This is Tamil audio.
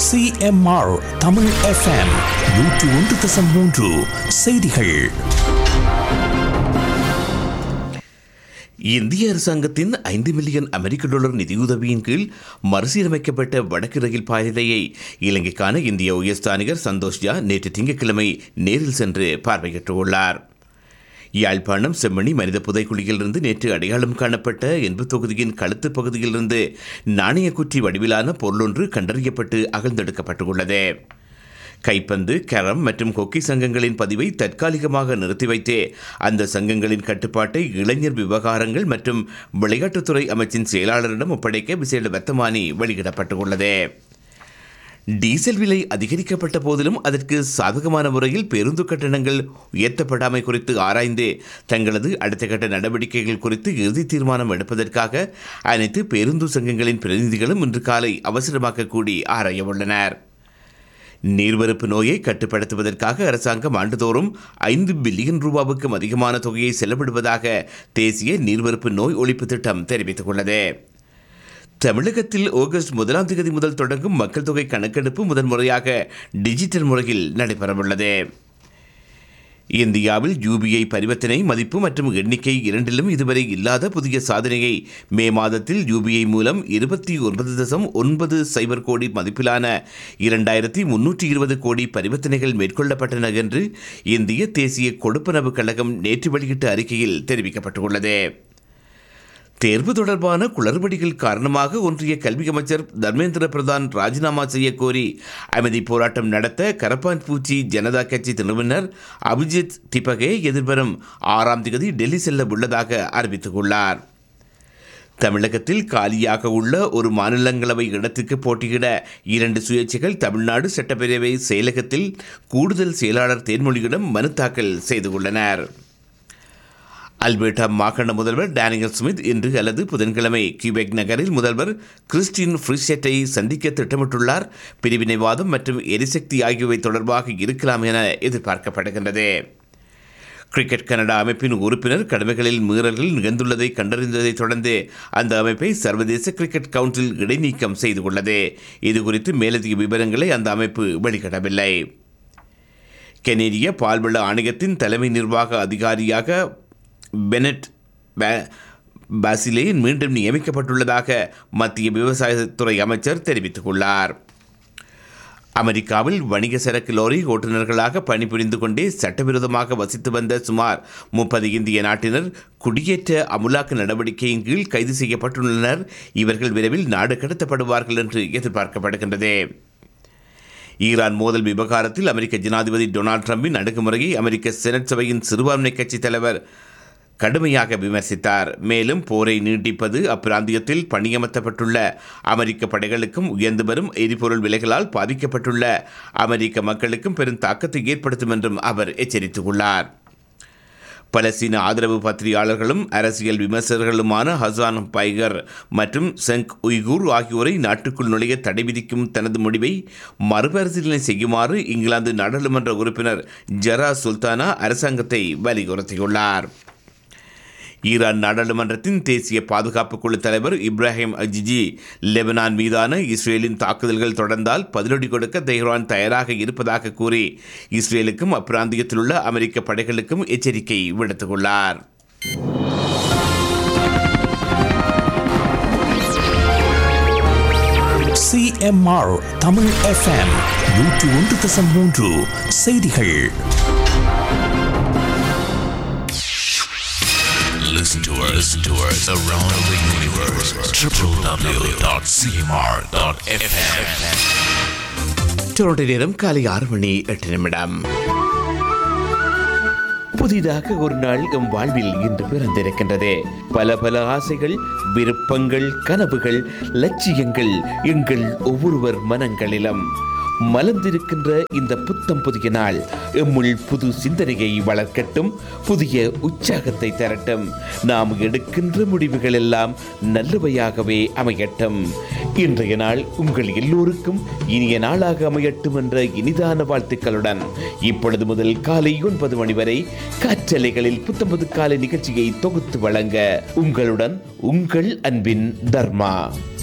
சிஎம்ஆர் தமிழ் எஃப்எம் நூற்று ஒன்று தசம் மூன்று செய்திகள் இந்திய அரசாங்கத்தின் ஐந்து மில்லியன் அமெரிக்க டாலர் நிதியுதவியின் கீழ் மறுசீரமைக்கப்பட்ட வடக்கு ரயில் பாதையை இலங்கைக்கான இந்திய உயர்ஸ்தானிகர் சந்தோஷ் ஜா நேற்று திங்கட்கிழமை நேரில் சென்று பார்வையிட்டுள்ளார் யாழ்ப்பாணம் செம்மணி மனித புதைக்குழியிலிருந்து நேற்று அடையாளம் காணப்பட்ட என்பு தொகுதியின் கழுத்து பகுதியிலிருந்து நாணயக்குற்றி வடிவிலான பொருளொன்று கண்டறியப்பட்டு அகழ்ந்தெடுக்கப்பட்டுள்ளது கைப்பந்து கரம் மற்றும் ஹொக்கி சங்கங்களின் பதிவை தற்காலிகமாக நிறுத்தி வைத்தே அந்த சங்கங்களின் கட்டுப்பாட்டை இளைஞர் விவகாரங்கள் மற்றும் விளையாட்டுத்துறை அமைச்சின் செயலாளரிடம் ஒப்படைக்க விசேட வர்த்தமானி வெளியிடப்பட்டுள்ளது டீசல் விலை அதிகரிக்கப்பட்ட போதிலும் அதற்கு சாதகமான முறையில் பேருந்து கட்டணங்கள் உயர்த்தப்படாமை குறித்து ஆராய்ந்து தங்களது அடுத்த கட்ட நடவடிக்கைகள் குறித்து இறுதி தீர்மானம் எடுப்பதற்காக அனைத்து பேருந்து சங்கங்களின் பிரதிநிதிகளும் இன்று காலை அவசரமாக கூடி ஆராய உள்ளனர் நீர்வரப்பு நோயை கட்டுப்படுத்துவதற்காக அரசாங்கம் ஆண்டுதோறும் ஐந்து பில்லியன் ரூபாவுக்கும் அதிகமான தொகையை செலவிடுவதாக தேசிய நீர்வரப்பு நோய் ஒழிப்பு திட்டம் தெரிவித்துள்ளது தமிழகத்தில் ஆகஸ்ட் முதலாம் தேதி முதல் தொடங்கும் மக்கள் தொகை கணக்கெடுப்பு முதன்முறையாக டிஜிட்டல் முறையில் நடைபெறவுள்ளது இந்தியாவில் யூபிஐ பரிவர்த்தனை மதிப்பு மற்றும் எண்ணிக்கை இரண்டிலும் இதுவரை இல்லாத புதிய சாதனையை மே மாதத்தில் யூபிஐ மூலம் இருபத்தி ஒன்பது தசம் ஒன்பது சைபர் கோடி மதிப்பிலான இரண்டாயிரத்தி முன்னூற்றி இருபது கோடி பரிவர்த்தனைகள் மேற்கொள்ளப்பட்டன என்று இந்திய தேசிய கொடுப்பனவு கழகம் நேற்று வெளியிட்ட அறிக்கையில் தெரிவிக்கப்பட்டுள்ளது தேர்வு தொடர்பான குளறுபடிகள் காரணமாக ஒன்றிய கல்வி அமைச்சர் தர்மேந்திர பிரதான் ராஜினாமா செய்ய கோரி அமைதி போராட்டம் நடத்த கரப்பான் பூச்சி ஜனதா கட்சி நிறுவனர் அபிஜித் திபகே எதிர்வரும் ஆறாம் தேதி டெல்லி செல்ல உள்ளதாக அறிவித்துள்ளார் தமிழகத்தில் காலியாக உள்ள ஒரு மாநிலங்களவை இடத்துக்கு போட்டியிட இரண்டு சுயேட்சைகள் தமிழ்நாடு சட்டப்பேரவை செயலகத்தில் கூடுதல் செயலாளர் தேன்மொழியிடம் மனு தாக்கல் செய்துள்ளனர் அல்பர்டா மாகாண முதல்வர் டேனியல் ஸ்மித் இன்று அல்லது புதன்கிழமை கியூபெக் நகரில் முதல்வர் கிறிஸ்டின் ஃப்ரிஷெட்டை சந்திக்க திட்டமிட்டுள்ளார் பிரிவினைவாதம் மற்றும் எரிசக்தி ஆகியவை தொடர்பாக இருக்கலாம் என எதிர்பார்க்கப்படுகின்றது கிரிக்கெட் கனடா அமைப்பின் உறுப்பினர் கடமைகளில் மீறல்கள் நிகழ்ந்துள்ளதை கண்டறிந்ததைத் தொடர்ந்து அந்த அமைப்பை சர்வதேச கிரிக்கெட் கவுன்சில் இடைநீக்கம் செய்து கொண்டது இதுகுறித்து மேலதிக விவரங்களை அந்த அமைப்பு வெளியிடவில்லை கெனேடிய பால்வள ஆணையத்தின் தலைமை நிர்வாக அதிகாரியாக பெனட் பாசிலே மீண்டும் நியமிக்கப்பட்டுள்ளதாக மத்திய விவசாயத்துறை அமைச்சர் தெரிவித்துள்ளார் அமெரிக்காவில் வணிக சரக்கு லோரி ஓட்டுநர்களாக பணிபுரிந்து கொண்டே சட்டவிரோதமாக வசித்து வந்த சுமார் முப்பது இந்திய நாட்டினர் குடியேற்ற அமுலாக்க நடவடிக்கையின் கீழ் கைது செய்யப்பட்டுள்ளனர் இவர்கள் விரைவில் நாடு கடத்தப்படுவார்கள் என்று எதிர்பார்க்கப்படுகின்றது ஈரான் மோதல் விவகாரத்தில் அமெரிக்க ஜனாதிபதி டொனால்ட் ட்ரம்பின் அணுகுமுறையை அமெரிக்க செனட் சபையின் சிறுபான்மை கட்சித் தலைவர் கடுமையாக விமர்சித்தார் மேலும் போரை நீட்டிப்பது அப்பிராந்தியத்தில் பணியமர்த்தப்பட்டுள்ள அமெரிக்க படைகளுக்கும் உயர்ந்து வரும் எரிபொருள் விலைகளால் பாதிக்கப்பட்டுள்ள அமெரிக்க மக்களுக்கும் பெரும் தாக்கத்தை ஏற்படுத்தும் என்றும் அவர் எச்சரித்துள்ளார் பலஸ்தீன ஆதரவு பத்திரிகையாளர்களும் அரசியல் விமர்சகர்களுமான ஹசான் பைகர் மற்றும் செங் உய்கூர் ஆகியோரை நாட்டுக்குள் நுழைய தடை விதிக்கும் தனது முடிவை மறுபரிசீலனை செய்யுமாறு இங்கிலாந்து நாடாளுமன்ற உறுப்பினர் ஜரா சுல்தானா அரசாங்கத்தை வலியுறுத்தியுள்ளார் ஈரான் நாடாளுமன்றத்தின் தேசிய பாதுகாப்பு குழு தலைவர் இப்ராஹிம் அஜிஜி லெபனான் மீதான இஸ்ரேலின் தாக்குதல்கள் தொடர்ந்தால் பதிலடி கொடுக்க தெஹ்ரான் தயாராக இருப்பதாக கூறி இஸ்ரேலுக்கும் அப்பிராந்தியத்தில் உள்ள அமெரிக்க படைகளுக்கும் எச்சரிக்கை விடுத்துள்ளார் சிஎம்ஆர் தமிழ் எஃப்எம் நூற்று ஒன்று தசம் மூன்று செய்திகள் Listen to us, listen to us around the universe. www.cmr.fm. Toronto நேரம் காலை ஆறு மணி எட்டு நிமிடம் புதிதாக ஒரு நாள் எம் வாழ்வில் இன்று பிறந்திருக்கின்றது பல பல ஆசைகள் விருப்பங்கள் கனவுகள் லட்சியங்கள் எங்கள் ஒவ்வொருவர் மனங்களிலும் மலர்ந்திருக்கின்ற இந்த புத்தம் புதிய நாள் எம்முள் புது சிந்தனையை வளர்க்கட்டும் புதிய உற்சாகத்தை தரட்டும் நாம் எடுக்கின்ற முடிவுகள் எல்லாம் நல்லவையாகவே அமையட்டும் இன்றைய நாள் உங்கள் எல்லோருக்கும் இனிய நாளாக அமையட்டும் என்ற இனிதான வாழ்த்துக்களுடன் இப்பொழுது முதல் காலை ஒன்பது மணி வரை காற்றலைகளில் புத்தம்பது காலை நிகழ்ச்சியை தொகுத்து வழங்க உங்களுடன் உங்கள் அன்பின் தர்மா